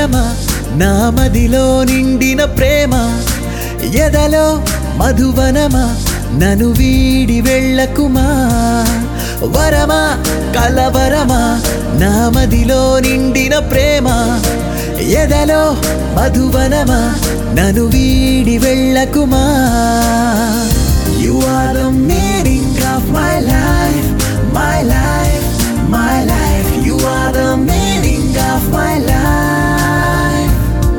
వరమా నా మదిలో నిండిన ప్రేమ ఎదలో మధువనమా నను వీడి వెళ్ళకుమా వరమా కలవరమా నా మదిలో నిండిన ప్రేమ ఎదలో మధువనమా నను వీడి వెళ్ళకుమా you are the meaning of my life my life my life you are the meaning of my life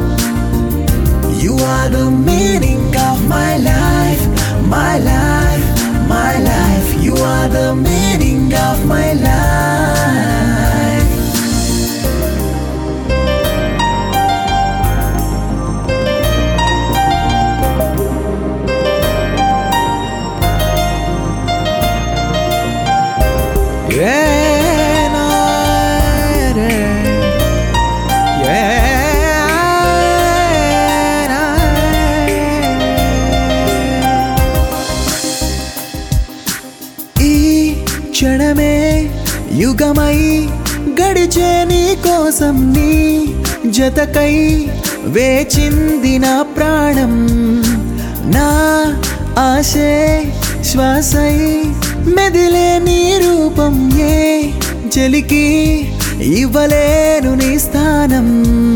you are the meaning of my life my life my life you are the meaning of my life ఈ క్షణమే యుగమై గడిచే నీ కోసం నీ జతకై వేచింది నా ప్రాణం నా ఆశే శ్వాసై మెదిలే నీ రూపం ఏ చెలికి ఇవ్వలేను నీ స్థానం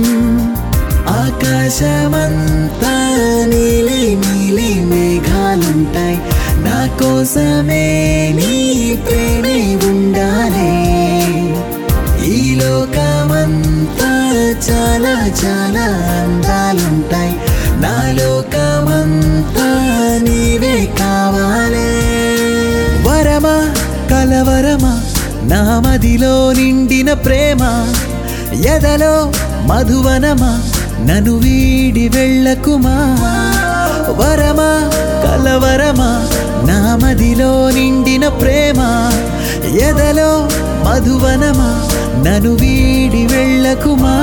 ఆకాశమంతా నీలి నీలి మేఘాలుంటాయి నా కోసమే నీ ప్రేమే ఉండాలి ఈ లోకమంతా చాలా చాలా అందాలుంటాయి నా లోకమంతా నీవే కావాలి వరమా కలవరమా నా మదిలో నిండిన ప్రేమ ఎదలో మధువనమా నను వీడి వెళ్ళకుమా వరమా కలవరమా నా మదిలో నిండిన ప్రేమ ఎదలో మధువనమా నను వీడి వెళ్ళకుమా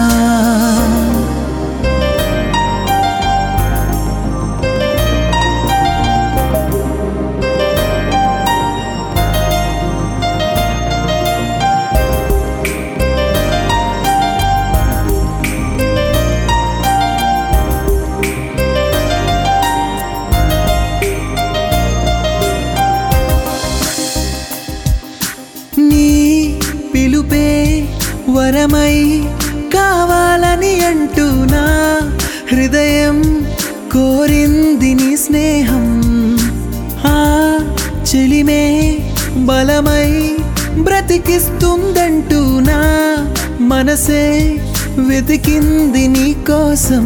నీ పిలుపే వరమై కావాలని అంటూనా హృదయం కోరింది నీ స్నేహం ఆ చెలిమే బలమై బ్రతికిస్తుందంటూనా మనసే వెతికింది నీ కోసం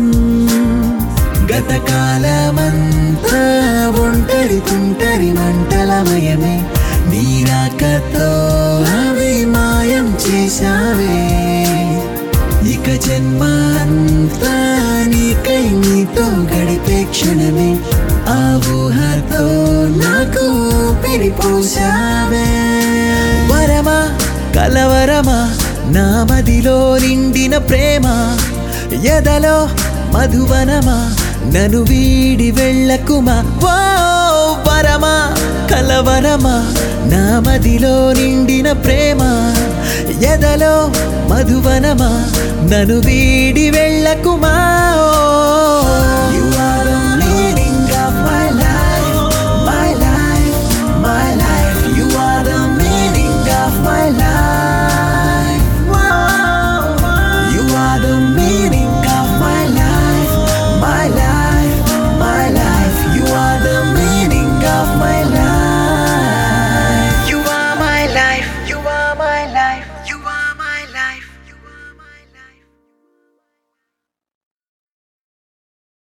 గతకాలమంతా ఒంటరి తుంటరి మంటలమయమే నీరాకతో అవి మాయం చేశావే ఇక జన్మ అంతా నీకై నీతో గడిపే క్షణమే ఆ ఊహతో నాకు పిడిపోశావే వరమా కలవరమా నా మదిలో నిండిన ప్రేమ ఎదలో మధువనమా నను వీడి వెళ్ళకుమా ఓ వరమా కలవరమా నా మదిలో నిండిన ప్రేమ ఎదలో మధువనమా నను వీడి వెళ్ళకుమా ఓ